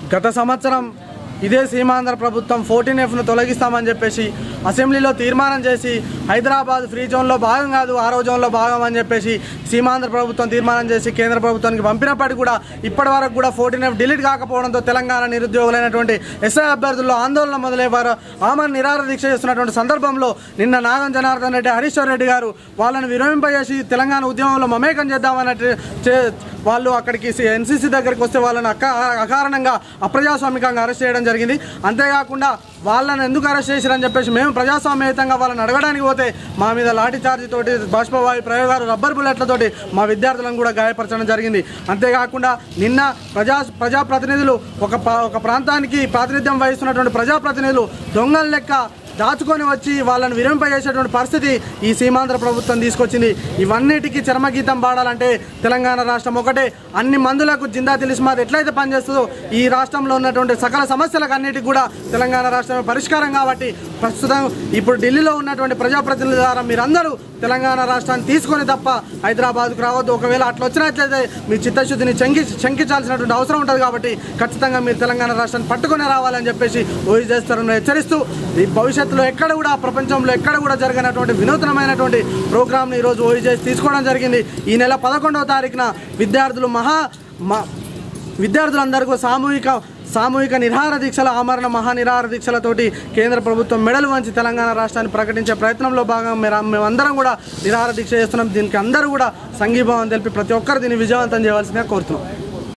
గత సంవత్సరం ఇదే సీమాంధ్ర ప్రభుత్వం ఫోర్టీన్ ఎఫ్ను తొలగిస్తామని చెప్పేసి అసెంబ్లీలో తీర్మానం చేసి హైదరాబాద్ ఫ్రీ జోన్లో భాగం కాదు ఆరో జోన్లో భాగం అని చెప్పేసి సీమాంధ్ర ప్రభుత్వం తీర్మానం చేసి కేంద్ర ప్రభుత్వానికి పంపినప్పటికీ కూడా ఇప్పటి వరకు కూడా ఫోర్టీన్ ఎఫ్ డిలీట్ కాకపోవడంతో తెలంగాణ నిరుద్యోగులైనటువంటి ఎస్ఐ అభ్యర్థుల్లో ఆందోళన మొదలయ్యారు ఆమెను నిరాహార దీక్ష చేస్తున్నటువంటి సందర్భంలో నిన్న నాగం జనార్దన్ రెడ్డి హరీశ్వర్ రెడ్డి గారు వాళ్ళని విరమింపజేసి తెలంగాణ ఉద్యమంలో మమేకం చేద్దామన్నట్టు చే- వాళ్ళు అక్కడికి ఎన్సీసీ దగ్గరికి వస్తే వాళ్ళని అక్క అకారణంగా అప్రజాస్వామికంగా అరెస్ట్ చేయడం జరిగింది అంతేకాకుండా వాళ్ళని ఎందుకు అరెస్ట్ చేశారని చెప్పేసి మేము ప్రజాస్వామ్యయుతంగా వాళ్ళని అడగడానికి పోతే మా మీద లాఠీ చార్జీ తోటి బాష్పవాయు ప్రయోగాలు రబ్బర్ బుల్లెట్లతోటి మా విద్యార్థులను కూడా గాయపరచడం జరిగింది అంతేకాకుండా నిన్న ప్రజా ప్రజాప్రతినిధులు ఒక ప- ఒక ప్రాంతానికి ప్రాతినిధ్యం వహిస్తున్నటువంటి ప్రజాప్రతినిధులు దొంగల లెక్క దాచుకొని వచ్చి వాళ్ళని విరింపజేసేటువంటి పరిస్థితి ఈ సీమాంధ్ర ప్రభుత్వం తీసుకొచ్చింది ఇవన్నిటికీ చరమగీతం పాడాలంటే తెలంగాణ రాష్ట్రం ఒకటే అన్ని మందులకు జిందా తిలిస్మాత్ ఎట్లయితే పనిచేస్తుందో ఈ రాష్ట్రంలో ఉన్నటువంటి సకల సమస్యలకు అన్నిటికీ కూడా తెలంగాణ రాష్ట్రమే పరిష్కారం కాబట్టి ప్రస్తుతం ఇప్పుడు ఢిల్లీలో ఉన్నటువంటి ప్రజాప్రతినిధుల ద్వారా మీరందరూ తెలంగాణ రాష్ట్రాన్ని తీసుకొని తప్ప హైదరాబాద్కు రావద్దు ఒకవేళ అట్లా వచ్చినట్లయితే మీ చిత్తశుద్ధిని చెంకి శంకించాల్సినటువంటి అవసరం ఉంటుంది కాబట్టి ఖచ్చితంగా మీరు తెలంగాణ రాష్ట్రాన్ని పట్టుకొని రావాలని చెప్పేసి ఓయి చేస్తారని హెచ్చరిస్తూ ఈ భవిష్యత్తులో ఎక్కడ కూడా ప్రపంచంలో ఎక్కడ కూడా జరగనటువంటి వినూతనమైనటువంటి ప్రోగ్రామ్ని ఈరోజు ఓయి చేసి తీసుకోవడం జరిగింది ఈ నెల పదకొండవ తారీఖున విద్యార్థులు మహా మా విద్యార్థులందరికీ సామూహిక సామూహిక నిరాహార దీక్షల ఆమరణ మహానిరాహార దీక్షలతోటి కేంద్ర ప్రభుత్వం మెడలు వంచి తెలంగాణ రాష్ట్రాన్ని ప్రకటించే ప్రయత్నంలో భాగంగా మేర- మేమందరం కూడా నిరాహార దీక్ష చేస్తున్నాం దీనికి అందరూ కూడా సంఘీభావం తెలిపి ప్రతి ఒక్కరు దీన్ని విజయవంతం చేయవలసిందిగా కోరుతున్నాం